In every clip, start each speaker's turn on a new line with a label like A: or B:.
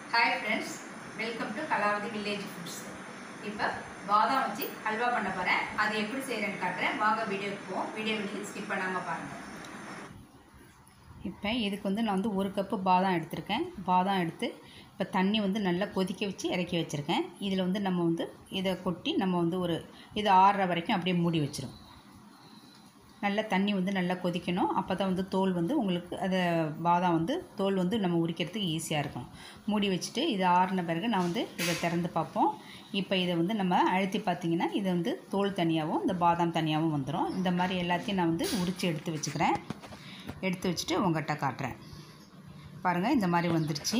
A: hi friends welcome to Kalavathi village foods இப்போ பாதாம் வச்சு ஹல்வா பண்ண போகிறேன் அது எப்படி செய்கிறேன்னு காட்டுறேன் வாங்க வீடியோக்கு போவோம் வீடியோ வந்து ஸ்கிப் பண்ணாமல் பாருங்கள் இப்போ இதுக்கு வந்து நான் வந்து ஒரு கப்பு பாதாம் எடுத்திருக்கேன் பாதாம் எடுத்து இப்போ தண்ணி வந்து நல்லா கொதிக்க வச்சு இறக்கி வச்சுருக்கேன் இதில் வந்து நம்ம வந்து இதை கொட்டி நம்ம வந்து ஒரு இது ஆறுற வரைக்கும் அப்படியே மூடி வச்சிரும் நல்லா தண்ணி வந்து நல்லா கொதிக்கணும் அப்போ தான் வந்து தோல் வந்து உங்களுக்கு அதை பாதாம் வந்து தோல் வந்து நம்ம உரிக்கிறதுக்கு ஈஸியாக இருக்கும் மூடி வச்சுட்டு இது ஆறின பிறகு நான் வந்து இதை திறந்து பார்ப்போம் இப்போ இதை வந்து நம்ம அழுத்தி பார்த்தீங்கன்னா இது வந்து தோல் தனியாகவும் இந்த பாதாம் தனியாகவும் வந்துடும் இந்த மாதிரி எல்லாத்தையும் நான் வந்து உரித்து எடுத்து வச்சுக்கிறேன் எடுத்து வச்சுட்டு உங்கள்கிட்ட காட்டுறேன் பாருங்கள் இந்த மாதிரி வந்துருச்சு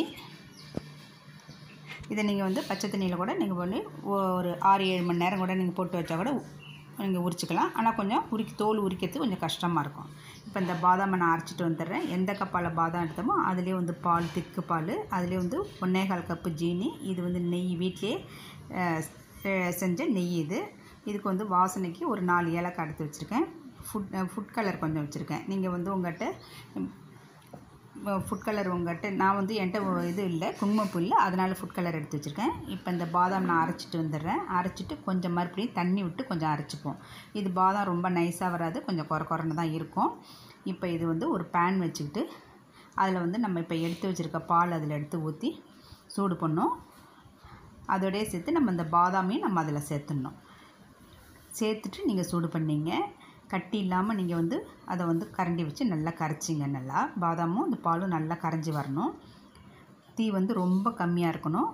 A: இதை நீங்கள் வந்து பச்சை தண்ணியில் கூட நீங்கள் பண்ணி ஒரு ஆறு ஏழு மணி நேரம் கூட நீங்கள் போட்டு வச்சா கூட நீங்கள் உரிச்சிக்கலாம் ஆனால் கொஞ்சம் உரிக்க தோல் உரிக்கிறது கொஞ்சம் கஷ்டமாக இருக்கும் இப்போ இந்த பாதாமை நான் அரைச்சிட்டு வந்துடுறேன் எந்த கப்பால் பாதாம் எடுத்தோமோ அதுலேயே வந்து பால் திக்கு பால் அதுலேயே வந்து ஒன்றேகால் கப்பு ஜீனி இது வந்து நெய் வீட்டிலே செஞ்ச நெய் இது இதுக்கு வந்து வாசனைக்கு ஒரு நாலு ஏலக்காய் எடுத்து வச்சுருக்கேன் ஃபுட் ஃபுட் கலர் கொஞ்சம் வச்சுருக்கேன் நீங்கள் வந்து உங்கள்கிட்ட ஃபுட் கலர் உங்கள்கிட்ட நான் வந்து என்கிட்ட இது இல்லை குங்குமப்பூ இல்லை அதனால் ஃபுட் கலர் எடுத்து வச்சுருக்கேன் இப்போ இந்த பாதாம் நான் அரைச்சிட்டு வந்துடுறேன் அரைச்சிட்டு கொஞ்சம் மறுபடியும் தண்ணி விட்டு கொஞ்சம் அரைச்சிப்போம் இது பாதாம் ரொம்ப நைஸாக வராது கொஞ்சம் குறை குறைன்னு தான் இருக்கும் இப்போ இது வந்து ஒரு பேன் வச்சுக்கிட்டு அதில் வந்து நம்ம இப்போ எடுத்து வச்சுருக்க பால் அதில் எடுத்து ஊற்றி சூடு பண்ணோம் அதோடய சேர்த்து நம்ம இந்த பாதாமையும் நம்ம அதில் சேர்த்துடணும் சேர்த்துட்டு நீங்கள் சூடு பண்ணீங்க கட்டி இல்லாமல் நீங்கள் வந்து அதை வந்து கரண்டி வச்சு நல்லா கரைச்சிங்க நல்லா பாதாமும் இந்த பாலும் நல்லா கரைஞ்சி வரணும் தீ வந்து ரொம்ப கம்மியாக இருக்கணும்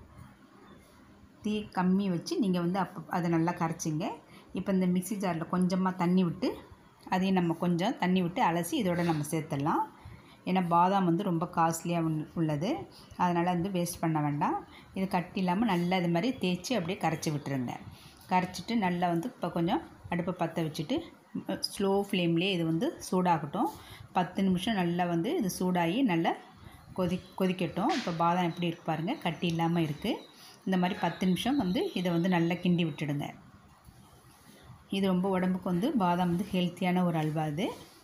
A: தீ கம்மி வச்சு நீங்கள் வந்து அப்போ அதை நல்லா கரைச்சிங்க இப்போ இந்த மிக்சி ஜாரில் கொஞ்சமாக தண்ணி விட்டு அதையும் நம்ம கொஞ்சம் தண்ணி விட்டு அலசி இதோட நம்ம சேர்த்துடலாம் ஏன்னா பாதாம் வந்து ரொம்ப காஸ்ட்லியாக உள்ளது அதனால் வந்து வேஸ்ட் பண்ண வேண்டாம் இது கட்டி இல்லாமல் நல்லா இது மாதிரி தேய்ச்சி அப்படியே கரைச்சி விட்டுருங்க கரைச்சிட்டு நல்லா வந்து இப்போ கொஞ்சம் அடுப்பை பற்ற வச்சுட்டு ஸ்லோ ஃப்ளேம்லேயே இது வந்து சூடாகட்டும் பத்து நிமிஷம் நல்லா வந்து இது சூடாகி நல்லா கொதி கொதிக்கட்டும் இப்போ பாதாம் எப்படி இருக்கு பாருங்கள் கட்டி இல்லாமல் இருக்குது இந்த மாதிரி பத்து நிமிஷம் வந்து இதை வந்து நல்லா கிண்டி விட்டுடுங்க இது ரொம்ப உடம்புக்கு வந்து பாதாம் வந்து ஹெல்த்தியான ஒரு அல்வா இது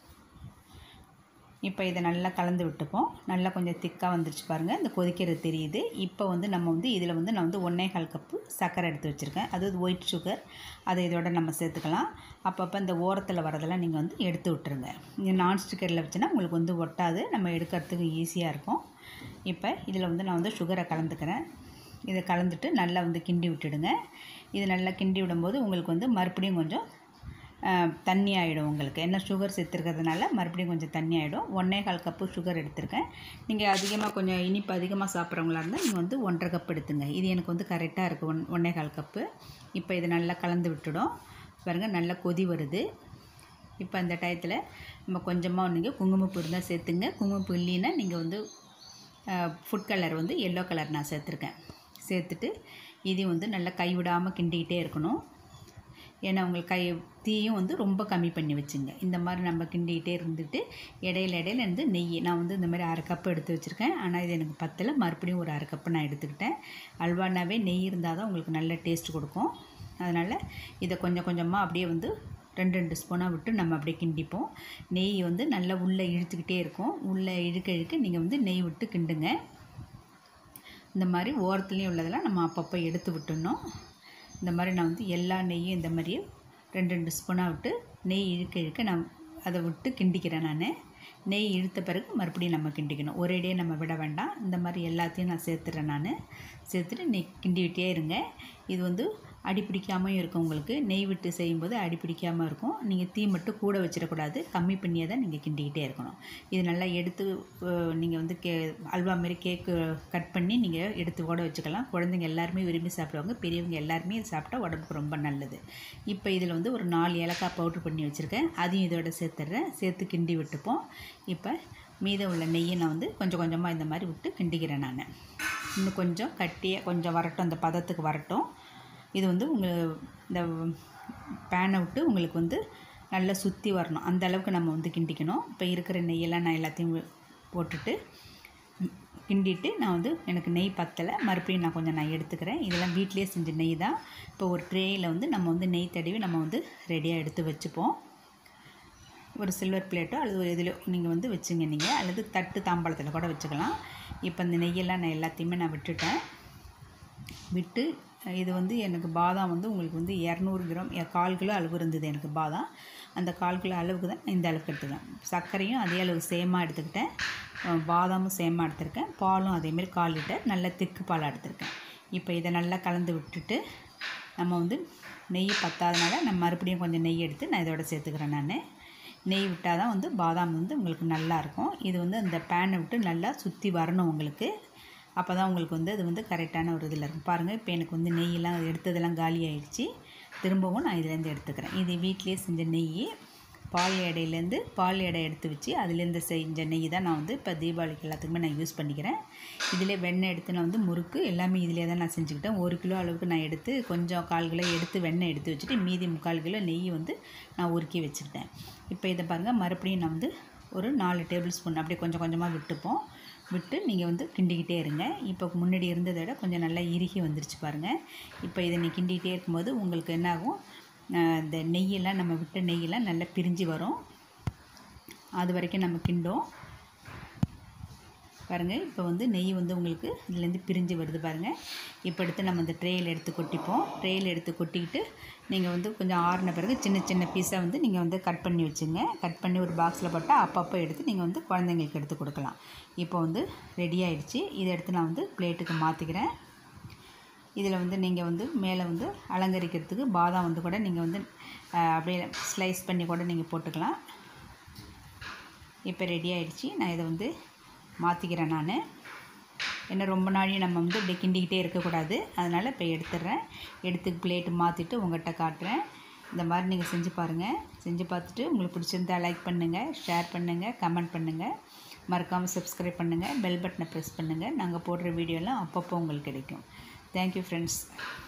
A: இப்போ இதை நல்லா கலந்து விட்டுப்போம் நல்லா கொஞ்சம் திக்காக வந்துருச்சு பாருங்கள் இந்த கொதிக்கிறது தெரியுது இப்போ வந்து நம்ம வந்து இதில் வந்து நான் வந்து ஒன்றே கால் கப்பு சர்க்கரை எடுத்து வச்சுருக்கேன் அதாவது ஒயிட் சுகர் அதை இதோட நம்ம சேர்த்துக்கலாம் அப்பப்போ இந்த ஓரத்தில் வரதெல்லாம் நீங்கள் வந்து எடுத்து விட்டுருங்க நீங்கள் நான் ஸ்டிக்கரில் வச்சுன்னா உங்களுக்கு வந்து ஒட்டாது நம்ம எடுக்கிறதுக்கு ஈஸியாக இருக்கும் இப்போ இதில் வந்து நான் வந்து சுகரை கலந்துக்கிறேன் இதை கலந்துட்டு நல்லா வந்து கிண்டி விட்டுடுங்க இது நல்லா கிண்டி விடும்போது உங்களுக்கு வந்து மறுபடியும் கொஞ்சம் தண்ணி ஆகிடும் உங்களுக்கு என்ன சுகர் சேர்த்துருக்கிறதுனால மறுபடியும் கொஞ்சம் தண்ணி ஆகிடும் ஒன்றே கால் கப்பு சுகர் எடுத்திருக்கேன் நீங்கள் அதிகமாக கொஞ்சம் இனிப்பு அதிகமாக சாப்பிட்றவங்களா இருந்தால் நீங்கள் வந்து ஒன்றரை கப் எடுத்துங்க இது எனக்கு வந்து கரெக்டாக இருக்குது ஒன் ஒன்றே கால் கப்பு இப்போ இது நல்லா கலந்து விட்டுடும் பாருங்கள் நல்லா கொதி வருது இப்போ அந்த டயத்தில் நம்ம கொஞ்சமாக நீங்கள் குங்குமப்பூ இருந்தால் சேர்த்துங்க குங்குமப்பூ இல்லைன்னா நீங்கள் வந்து ஃபுட் கலர் வந்து எல்லோ கலர் நான் சேர்த்துருக்கேன் சேர்த்துட்டு இதையும் வந்து நல்லா கைவிடாமல் கிண்டிக்கிட்டே இருக்கணும் ஏன்னா உங்களுக்கு கை தீயும் வந்து ரொம்ப கம்மி பண்ணி வச்சுங்க இந்த மாதிரி நம்ம கிண்டிகிட்டே இருந்துட்டு இடையில இடையில இருந்து நெய் நான் வந்து இந்த மாதிரி அரை கப்பு எடுத்து வச்சுருக்கேன் ஆனால் இது எனக்கு பத்தில் மறுபடியும் ஒரு அரை கப்பு நான் எடுத்துக்கிட்டேன் அல்வானாவே நெய் இருந்தால் தான் உங்களுக்கு நல்ல டேஸ்ட் கொடுக்கும் அதனால் இதை கொஞ்சம் கொஞ்சமாக அப்படியே வந்து ரெண்டு ரெண்டு ஸ்பூனாக விட்டு நம்ம அப்படியே கிண்டிப்போம் நெய் வந்து நல்லா உள்ளே இழுத்துக்கிட்டே இருக்கும் உள்ளே இழுக்க இழுக்க நீங்கள் வந்து நெய் விட்டு கிண்டுங்க இந்த மாதிரி ஓரத்துலேயும் உள்ளதெல்லாம் நம்ம அப்பப்போ எடுத்து விட்டுடணும் இந்த மாதிரி நான் வந்து எல்லா நெய்யும் இந்த மாதிரியே ரெண்டு ரெண்டு ஸ்பூனாக விட்டு நெய் இழுக்க இழுக்க நான் அதை விட்டு கிண்டிக்கிறேன் நான் நெய் இழுத்த பிறகு மறுபடியும் நம்ம கிண்டிக்கணும் ஒரேடியே நம்ம விட வேண்டாம் இந்த மாதிரி எல்லாத்தையும் நான் சேர்த்துறேன் நான் சேர்த்துட்டு நெய் கிண்டி விட்டே இருங்க இது வந்து அடி பிடிக்காமையும் இருக்கும் உங்களுக்கு நெய் விட்டு செய்யும்போது அடி பிடிக்காமல் இருக்கும் நீங்கள் தீ மட்டும் கூட வச்சிடக்கூடாது கம்மி பண்ணியே தான் நீங்கள் கிண்டிக்கிட்டே இருக்கணும் இது நல்லா எடுத்து நீங்கள் வந்து கே அல்வா மாரி கேக்கு கட் பண்ணி நீங்கள் எடுத்து கூட வச்சுக்கலாம் குழந்தைங்க எல்லாருமே விரும்பி சாப்பிடுவாங்க பெரியவங்க எல்லாருமே இது சாப்பிட்டா உடம்புக்கு ரொம்ப நல்லது இப்போ இதில் வந்து ஒரு நாலு ஏலக்காய் பவுட்ரு பண்ணி வச்சுருக்கேன் அதையும் இதோட சேர்த்துட்றேன் சேர்த்து கிண்டி விட்டுப்போம் இப்போ மீதம் உள்ள நெய்யை நான் வந்து கொஞ்சம் கொஞ்சமாக இந்த மாதிரி விட்டு கிண்டிக்கிறேன் நான் இன்னும் கொஞ்சம் கட்டியாக கொஞ்சம் வரட்டும் அந்த பதத்துக்கு வரட்டும் இது வந்து உங்கள் இந்த பேனை விட்டு உங்களுக்கு வந்து நல்லா சுற்றி வரணும் அந்த அளவுக்கு நம்ம வந்து கிண்டிக்கணும் இப்போ இருக்கிற நெய்யெல்லாம் நான் எல்லாத்தையும் போட்டுட்டு கிண்டிட்டு நான் வந்து எனக்கு நெய் பத்தலை மறுபடியும் நான் கொஞ்சம் நான் எடுத்துக்கிறேன் இதெல்லாம் வீட்டிலே செஞ்ச நெய் தான் இப்போ ஒரு ட்ரேயில் வந்து நம்ம வந்து நெய் தடவி நம்ம வந்து ரெடியாக எடுத்து வச்சுப்போம் ஒரு சில்வர் பிளேட்டோ அல்லது ஒரு இதிலோ நீங்கள் வந்து வச்சுங்க நீங்கள் அல்லது தட்டு தாம்பாளத்தில் கூட வச்சுக்கலாம் இப்போ இந்த நெய்யெல்லாம் நான் எல்லாத்தையுமே நான் விட்டுட்டேன் விட்டு இது வந்து எனக்கு பாதாம் வந்து உங்களுக்கு வந்து இரநூறு கிராம் எ- கால் கிலோ அளவு இருந்தது எனக்கு பாதாம் அந்த கால் கிலோ அளவுக்கு தான் நான் இந்த அளவுக்கு எடுத்துக்கிறேன் சர்க்கரையும் அதே அளவு சேமாக எடுத்துக்கிட்டேன் அஹ் பாதாமும் சேமாக எடுத்திருக்கேன் பாலும் அதேமாரி கால் லிட்டர் நல்ல திக்கு பாலாக எடுத்திருக்கேன் இப்போ இதை நல்லா கலந்து விட்டுட்டு நம்ம வந்து நெய் பத்தாதனால நான் மறுபடியும் கொஞ்சம் நெய் எடுத்து நான் இதோட சேர்த்துக்கிறேன் நான் நெய் விட்டால் தான் வந்து பாதாம் வந்து உங்களுக்கு நல்லா இருக்கும் இது வந்து அந்த பேனை விட்டு நல்லா சுற்றி வரணும் உங்களுக்கு அப்போ தான் உங்களுக்கு வந்து அது வந்து கரெக்டான ஒரு இதில் இருக்கும் பாருங்கள் இப்போ எனக்கு வந்து நெய்யெல்லாம் எடுத்ததெல்லாம் காலி ஆயிடுச்சு திரும்பவும் நான் இதுலேருந்து எடுத்துக்கிறேன் இது வீட்டிலேயே செஞ்ச நெய் பால் எடையிலேருந்து பால் எடை எடுத்து வச்சு அதுலேருந்து செஞ்ச நெய் தான் நான் வந்து இப்போ தீபாவளிக்கு எல்லாத்துக்குமே நான் யூஸ் பண்ணிக்கிறேன் இதிலே வெண்ணெய் எடுத்து நான் வந்து முறுக்கு எல்லாமே இதிலே தான் நான் செஞ்சுக்கிட்டேன் ஒரு கிலோ அளவுக்கு நான் எடுத்து கொஞ்சம் கால் கிலோ எடுத்து வெண்ணெய் எடுத்து வச்சுட்டு மீதி முக்கால் கிலோ நெய் வந்து நான் உருக்கி வச்சுக்கிட்டேன் இப்போ இதை பாருங்கள் மறுபடியும் நான் வந்து ஒரு நாலு டேபிள் ஸ்பூன் அப்படியே கொஞ்சம் கொஞ்சமாக விட்டுப்போம் விட்டு நீங்கள் வந்து கிண்டிக்கிட்டே இருங்க இப்போ முன்னாடி இருந்ததை விட கொஞ்சம் நல்லா இறுகி வந்துருச்சு பாருங்கள் இப்போ இதை நீ கிண்டிக்கிட்டே இருக்கும்போது உங்களுக்கு என்னாகும் அஹ் இந்த நெய்யெல்லாம் நம்ம விட்ட நெய்யெல்லாம் நல்லா பிரிஞ்சு வரும் அது வரைக்கும் நம்ம கிண்டோம் பாருங்கள் இப்போ வந்து நெய் வந்து உங்களுக்கு இதுலேருந்து பிரிஞ்சு வருது பாருங்கள் இப்போ எடுத்து நம்ம இந்த ட்ரேயில் எடுத்து கொட்டிப்போம் ட்ரேயில் எடுத்து கொட்டிக்கிட்டு நீங்கள் வந்து கொஞ்சம் ஆறின பிறகு சின்ன சின்ன பீஸாக வந்து நீங்கள் வந்து கட் பண்ணி வச்சுங்க கட் பண்ணி ஒரு பாக்ஸில் போட்டால் அப்பப்போ எடுத்து நீங்கள் வந்து குழந்தைங்களுக்கு எடுத்து கொடுக்கலாம் இப்போ வந்து ரெடி ஆயிடுச்சு இதை எடுத்து நான் வந்து பிளேட்டுக்கு மாற்றிக்கிறேன் இதில் வந்து நீங்கள் வந்து மேலே வந்து அலங்கரிக்கிறதுக்கு பாதாம் வந்து கூட நீங்கள் வந்து அஹ், அப்படியே ஸ்லைஸ் பண்ணி கூட நீங்கள் போட்டுக்கலாம் இப்போ ரெடி ஆயிடுச்சு நான் இதை வந்து மாற்றிக்கிறேன் நான் ஏன்னா ரொம்ப நாளையும் நம்ம வந்து இப்படி கிண்டிக்கிட்டே இருக்கக்கூடாது அதனால் இப்போ எடுத்துடுறேன் எடுத்து பிளேட்டு மாற்றிட்டு உங்கள்கிட்ட காட்டுறேன் இந்த மாதிரி நீங்கள் செஞ்சு பாருங்கள் செஞ்சு பார்த்துட்டு உங்களுக்கு பிடிச்சிருந்தா லைக் பண்ணுங்கள் ஷேர் பண்ணுங்கள் கமெண்ட் பண்ணுங்கள் மறக்காமல் சப்ஸ்கிரைப் பண்ணுங்கள் பெல் பட்டனை ப்ரெஸ் பண்ணுங்கள் நாங்கள் போடுற வீடியோலாம் அப்பப்போ உங்களுக்கு கிடைக்கும் தேங்க்யூ ஃப்ரெண்ட்ஸ்